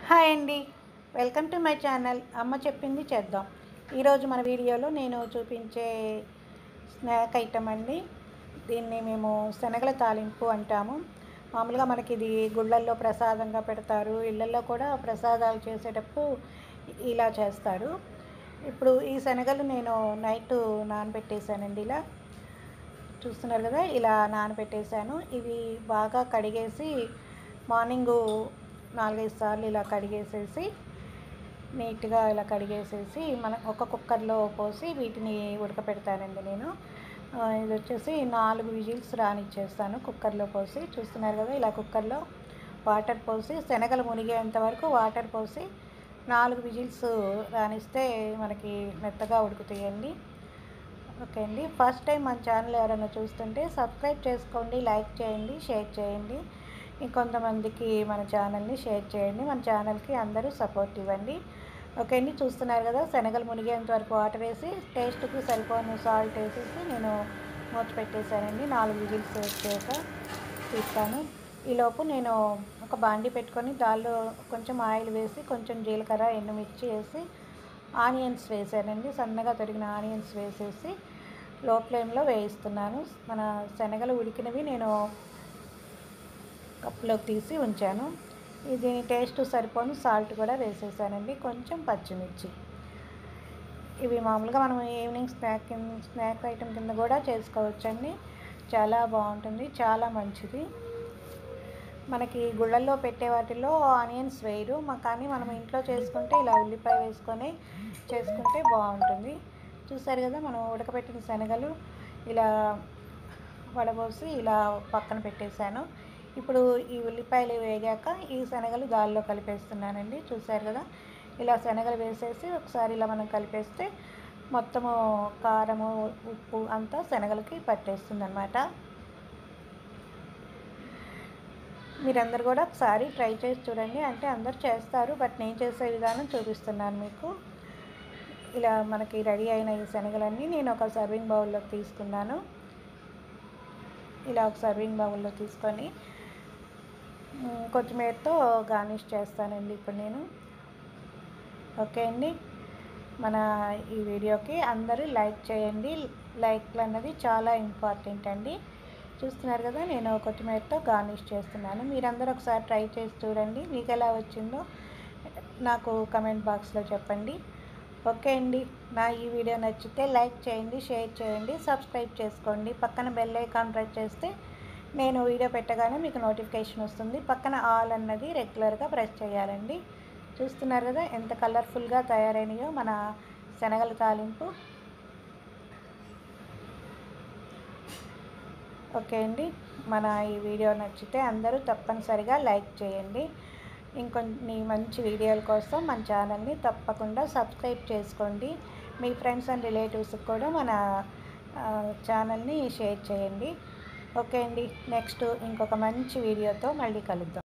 hi అండి welcome to my channel అమ్మ చెప్పింది చేద్దాం ఈరోజు మన వీడియోలో నేను చూపించే స్నాక్ ఐటమ్ అండి దీన్ని మేము శనగల తాలింపు అంటాము మామూలుగా మనకి ఇది గుళ్ళల్లో ప్రసాదంగా పెడతారు ఇళ్ళల్లో కూడా ప్రసాదాలు చేసేటప్పుడు ఇలా చేస్తారు ఇప్పుడు ఈ శనగలు నేను నైట్ నానబెట్టేశానండి ఇలా చూస్తున్నారు కదా ఇలా నానబెట్టేశాను ఇవి బాగా కడిగేసి మార్నింగు నాలుగైదు సార్లు ఇలా కడిగేసేసి నీట్గా ఇలా కడిగేసేసి మనం ఒక కుక్కర్లో పోసి వీటిని ఉడకపెడతానండి నేను ఆ, ఇది వచ్చేసి నాలుగు విజిల్స్ రానిచ్చేస్తాను కుక్కర్లో పోసి చూస్తున్నారు కదా ఇలా కుక్కర్లో వాటర్ పోసి శనగలు మునిగేంత వరకు వాటర్ పోసి నాలుగు విజిల్స్ రానిస్తే మనకి మెత్తగా ఉడుకుతాయండి ఓకే అండి ఫస్ట్ టైం మన ఛానల్ ఎవరైనా చూస్తుంటే సబ్స్క్రైబ్ చేసుకోండి లైక్ చేయండి షేర్ చేయండి ఇంకొంతమందికి మన ఛానల్ని షేర్ చేయండి మన ఛానల్కి అందరూ సపోర్ట్ ఇవ్వండి ఓకే అండి చూస్తున్నారు కదా శనగలు మునిగేంత వరకు వాటర్ వేసి టేస్ట్కి సరిపోను సాల్ట్ వేసేసి నేను మూత పెట్టేశానండి నాలుగు విజిల్స్ వచ్చాక తీస్తాను ఈలోపు నేను ఒక బాండి పెట్టుకొని దానిలో కొంచెం ఆయిల్ వేసి కొంచెం జీలకర్ర ఎండుమిర్చి వేసి ఆనియన్స్ వేసానండి సన్నగా తరిగిన ఆనియన్స్ వేసేసి లో ఫ్లేమ్లో వేయిస్తున్నాను మన శనగలు ఉడికినవి నేను కప్పులోకి తీసి ఉంచాను ఇది టేస్ట్ సరిపోను సాల్ట్ కూడా వేసేసానండి కొంచెం పచ్చిమిర్చి ఇవి మామూలుగా మనం ఈవినింగ్ స్నాక్ కింద స్నాక్ ఐటెం కింద కూడా చేసుకోవచ్చండి చాలా బాగుంటుంది చాలా మంచిది మనకి గుళ్ళల్లో పెట్టే వాటిలో ఆనియన్స్ వేయరు మా కానీ మనం ఇంట్లో చేసుకుంటే ఇలా ఉల్లిపాయ వేసుకొని చేసుకుంటే బాగుంటుంది చూసారు కదా మనం ఉడకబెట్టిన శనగలు ఇలా వడబోసి ఇలా పక్కన పెట్టేశాను ఇప్పుడు ఈ ఉల్లిపాయలు వేగాక ఈ శనగలు దానిలో కలిపేస్తున్నానండి చూసారు కదా ఇలా శనగలు వేసేసి ఒకసారి ఇలా మనం కలిపేస్తే మొత్తము కారము ఉప్పు అంతా శనగలకి పట్టేస్తుంది అనమాట మీరందరూ కూడా ఒకసారి ట్రై చేసి చూడండి అంటే అందరు చేస్తారు బట్ నేను చేసే విధానం చూపిస్తున్నాను మీకు ఇలా మనకి రెడీ అయిన ఈ శనగలన్నీ నేను ఒక సర్వింగ్ బౌల్లోకి తీసుకున్నాను ఇలా ఒక సర్వింగ్ బౌల్లో తీసుకొని మ్, కొత్తిమీరతో గార్నిష్ చేస్తానండి ఇప్పుడు నేను ఓకే అండి మన ఈ వీడియోకి అందరూ లైక్ చేయండి లైక్లు అన్నది చాలా ఇంపార్టెంట్ అండి చూస్తున్నారు కదా నేను కొత్తిమీరతో గార్నిష్ చేస్తున్నాను మీరందరూ ఒకసారి ట్రై చేసి చూడండి మీకు ఎలా వచ్చిందో నాకు కమెంట్ బాక్స్లో చెప్పండి ఓకే అండి నా ఈ వీడియో నచ్చితే లైక్ చేయండి షేర్ చేయండి సబ్స్క్రైబ్ చేసుకోండి పక్కన బెల్ ఐకాన్ ప్రెస్ చేస్తే నేను వీడియో పెట్టగానే మీకు నోటిఫికేషన్ వస్తుంది పక్కన ఆల్ అన్నది రెగ్యులర్గా ప్రెస్ చేయాలండి చూస్తున్నారు కదా ఎంత కలర్ఫుల్గా తయారైనయో మన శనగల తాలింపు ఓకే అండి మన ఈ వీడియో నచ్చితే అందరూ తప్పనిసరిగా లైక్ చేయండి ఇంకొన్ని మంచి వీడియోల కోసం మన ఛానల్ని తప్పకుండా సబ్స్క్రైబ్ చేసుకోండి మీ ఫ్రెండ్స్ అండ్ రిలేటివ్స్కి కూడా మన ఆ, ఛానల్ని షేర్ చేయండి ఓకే అండి నెక్స్ట్ ఇంకొక మంచి వీడియోతో మళ్ళీ కలుద్దాం